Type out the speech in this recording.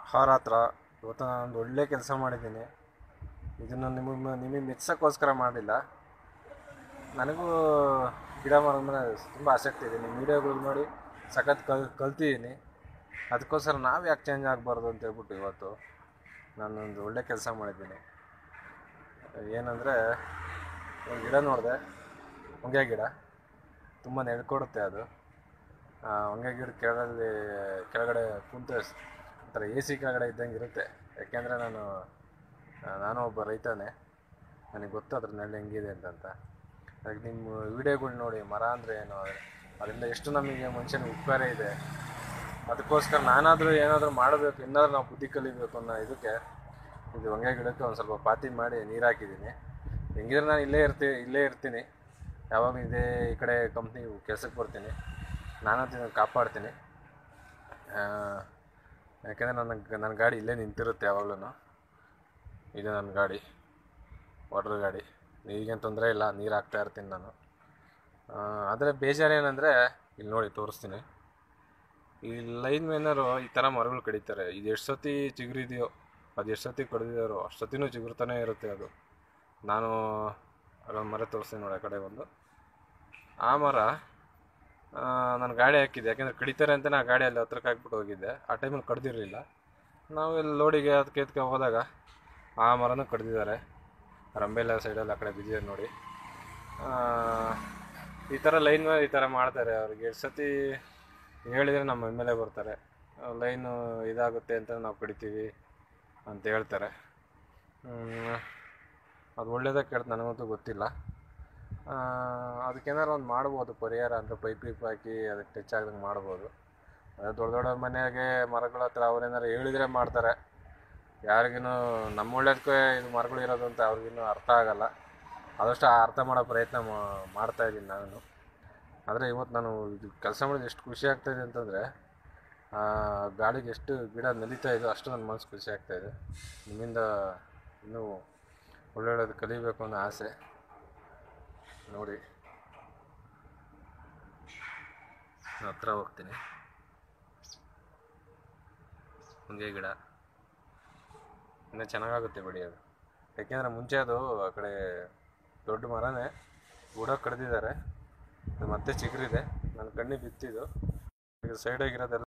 ಅಹೋರಾತ್ರ ಇವತ್ತು ನಾನೊಂದು ಒಳ್ಳೆ ಕೆಲಸ ಮಾಡಿದ್ದೀನಿ ಇದನ್ನು ನಿಮಗೆ ನಿಮಗೆ ಮೆಚ್ಚೋಕ್ಕೋಸ್ಕರ ಮಾಡಿಲ್ಲ ನನಗೂ ಗಿಡ ಮರದ ಮೇಲೆ ತುಂಬ ಆಸಕ್ತಿ ಇದೆ ನಿಮ್ಮ ವೀಡಿಯೋಗಳು ನೋಡಿ ಸಖತ್ ಕಲ್ ಕಲ್ತಿದ್ದೀನಿ ಅದಕ್ಕೋಸ್ಕರ ನಾವು ಯಾಕೆ ಚೇಂಜ್ ಆಗಬಾರ್ದು ಅಂತ ಹೇಳ್ಬಿಟ್ಟು ಇವತ್ತು ನಾನೊಂದು ಒಳ್ಳೆ ಕೆಲಸ ಮಾಡಿದ್ದೀನಿ ಏನಂದರೆ ಒಂದು ಗಿಡ ನೋಡಿದೆ ಹೊಂಗೆ ಗಿಡ ತುಂಬ ನೆಡ್ಕೊಡುತ್ತೆ ಅದು ಆ ಹೊಂಗೆ ಗಿಡ ಕೆಳಗಡೆ ಕೆಳಗಡೆ ಕುಂತು ಒಂಥರ ಎ ಸಿ ಕೆಳಗಡೆ ಇದ್ದಂಗೆ ಇರುತ್ತೆ ಯಾಕೆಂದರೆ ನಾನು ಆ, ನಾನು ಒಬ್ಬ ರೈತನೇ ನನಗೆ ಗೊತ್ತು ಅದ್ರ ನೆರಳು ಹೆಂಗಿದೆ ಅಂತಂತ ಅದಕ್ಕೆ ನಿಮ್ಮ ವೀಡಿಯೋಗಳು ನೋಡಿ ಮರ ಅಂದರೆ ಏನು ಅದರಿಂದ ಎಷ್ಟು ನಮಗೆ ಮನುಷ್ಯನಿಗೆ ಉಪಕಾರ ಇದೆ ಅದಕ್ಕೋಸ್ಕರ ನಾನಾದರೂ ಏನಾದರೂ ಮಾಡಬೇಕು ಏನಾದರೂ ನಾವು ಬುದ್ಧಿ ಕಲಿಬೇಕು ಅನ್ನೋ ಇದಕ್ಕೆ ಇದು ಹೊಂಗೆ ಗಿಡಕ್ಕೆ ಒಂದು ಸ್ವಲ್ಪ ಪಾತಿ ಮಾಡಿ ನೀರು ಹಾಕಿದ್ದೀನಿ ಹೆಂಗಿದ್ರೆ ನಾನು ಇಲ್ಲೇ ಇರ್ತೀನಿ ಇಲ್ಲೇ ಇರ್ತೀನಿ ಯಾವಾಗ ಇದೇ ಈ ಕಡೆ ಕಂಪ್ನಿ ಕೆಲಸಕ್ಕೆ ಬರ್ತೀನಿ ನಾನು ಅದನ್ನ ಕಾಪಾಡ್ತೀನಿ ಆ, ಯಾಕೆಂದರೆ ನನ್ನ ನನ್ನ ಗಾಡಿ ಇಲ್ಲೇ ನಿಂತಿರುತ್ತೆ ಯಾವಾಗಲೂ ಇದು ನನ್ನ ಗಾಡಿ ವಾಟ್ರ್ ಗಾಡಿ ನೀರಿಗೇನು ತೊಂದರೆ ಇಲ್ಲ ನೀರು ಹಾಕ್ತಾ ಇರ್ತೀನಿ ನಾನು ಆದರೆ ಬೇಜಾರೇನೆಂದರೆ ಇಲ್ಲಿ ನೋಡಿ ತೋರಿಸ್ತೀನಿ ಈ ಲೈನ್ ಮೇನರು ಈ ಥರ ಮರಗಳು ಕಡಿತಾರೆ ಇದು ಎಷ್ಟು ಸತಿ ಚಿಗುರಿದೆಯೋ ಅದು ಎಷ್ಟು ಸತಿ ಕಡಿದಿದ್ದಾರೋ ಅಷ್ಟು ಸತಿನೂ ಚಿಗುರ್ತಾನೆ ಇರುತ್ತೆ ಅದು ನಾನು ಅಲ್ಲೊಂದು ಮರ ತೋರಿಸ್ತೀನಿ ನೋಡಿ ಆ ಕಡೆ ಒಂದು ಆ ಮರ ನಾನು ಗಾಡಿ ಹಾಕಿದ್ದೆ ಯಾಕೆಂದರೆ ಕಡಿತಾರೆ ಅಂತಲೇ ಆ ಗಾಡಿ ಅಲ್ಲಿ ಹತ್ರಕ್ಕೆ ಹಾಕ್ಬಿಟ್ಟು ಹೋಗಿದ್ದೆ ಆ ಟೈಮಲ್ಲಿ ಕಡ್ದಿರಲಿಲ್ಲ ನಾವು ಇಲ್ಲಿ ಲೋಡಿಗೆ ಅದಕ್ಕೆ ಎತ್ಕೊ ಹೋದಾಗ ಆ ಮರನೂ ಕಡ್ದಿದ್ದಾರೆ ರಂಬೆಲ್ಲ ಸೈಡಲ್ಲಿ ಆ ಕಡೆ ಬಿದ್ದಿದೆ ನೋಡಿ ಆ, ಈ ಥರ ಲೈನ್ ಮೇಲೆ ಈ ಥರ ಮಾಡ್ತಾರೆ ಅವ್ರಿಗೆ ಎಷ್ಟು ಸತಿ ಹೇಳಿದರೆ ನಮ್ಮ ಎಮ್ ಎಲ್ ಎ ಬರ್ತಾರೆ ಲೈನು ಇದಾಗುತ್ತೆ ಅಂತ ನಾವು ಕಡಿತೀವಿ ಅಂತ ಹೇಳ್ತಾರೆ ಹ್ಮ್, ಅದು ಒಳ್ಳೇದೇ ಕೆಡ್ತು ನನಗಂತೂ ಗೊತ್ತಿಲ್ಲ ಆ, ಅದಕ್ಕೇನಾರು ಒಂದು ಮಾಡ್ಬೋದು ಪರಿಹಾರ ಅಂತ ಪೈಪ್ ಗಿಪ್ ಹಾಕಿ ಅದಕ್ಕೆ ಟಚ್ ಆಗ್ದಂಗೆ ಮಾಡ್ಬೋದು ಅದೇ ದೊಡ್ಡ ದೊಡ್ಡ ಮನೆಯಾಗೆ ಮರಗಳ ಹತ್ರ ಅವ್ರೇನಾರು ಹೇಳಿದರೆ ಮಾಡ್ತಾರೆ ಯಾರಿಗೂ ನಮ್ಮ ಒಳ್ಳೇದಕ್ಕೆ ಇದು ಮರಗಳು ಇರೋದು ಅಂತ ಅವ್ರಿಗಿನ್ನೂ ಅರ್ಥ ಆಗಲ್ಲ ಆದಷ್ಟು ಆ ಅರ್ಥ ಮಾಡೋ ಪ್ರಯತ್ನ ಮಾ- ಮಾಡ್ತಾ ಇದ್ದೀನಿ ನಾನು ಆದರೆ ಇವತ್ತು ನಾನು ಇದು ಕೆಲಸ ಮಾಡಿದ ಎಷ್ಟು ಖುಷಿ ಆಗ್ತಾಯಿದೆ ಅಂತಂದರೆ ಗಾಳಿಗೆ ಎಷ್ಟು ಗಿಡ ನಲಿತಾ ಇದೆ ಅಷ್ಟು ನನ್ನ ಮನಸ್ಸು ಖುಷಿ ಆಗ್ತಾಯಿದೆ ನಿಮ್ಮಿಂದ ಇನ್ನೂ ಒಳ್ಳೊಳ್ಳೇದು ಕಲಿಬೇಕು ಅನ್ನೋ ಆಸೆ ನೋಡಿ ನಾನು ಹತ್ರ ಹೋಗ್ತೀನಿ ಹೊಂಗೆ ಗಿಡ ಇನ್ನೂ ಚೆನ್ನಾಗಾಗುತ್ತೆ ಬಿಡಿ ಅದು ಯಾಕೆಂದರೆ ಮುಂಚೆ ಅದು ಆ ಕಡೆ ದೊಡ್ಡ ಮರನೇ ಬುಡ ಕಡ್ದಿದ್ದಾರೆ ಅದು ಮತ್ತೆ ಚಿಗುರಿದೆ ನನ್ನ ಕಣ್ಣಿಗೆ ಬಿತ್ತಿದ್ದು ಈಗ ಸೈಡಾಗಿರೋದೆಲ್ಲ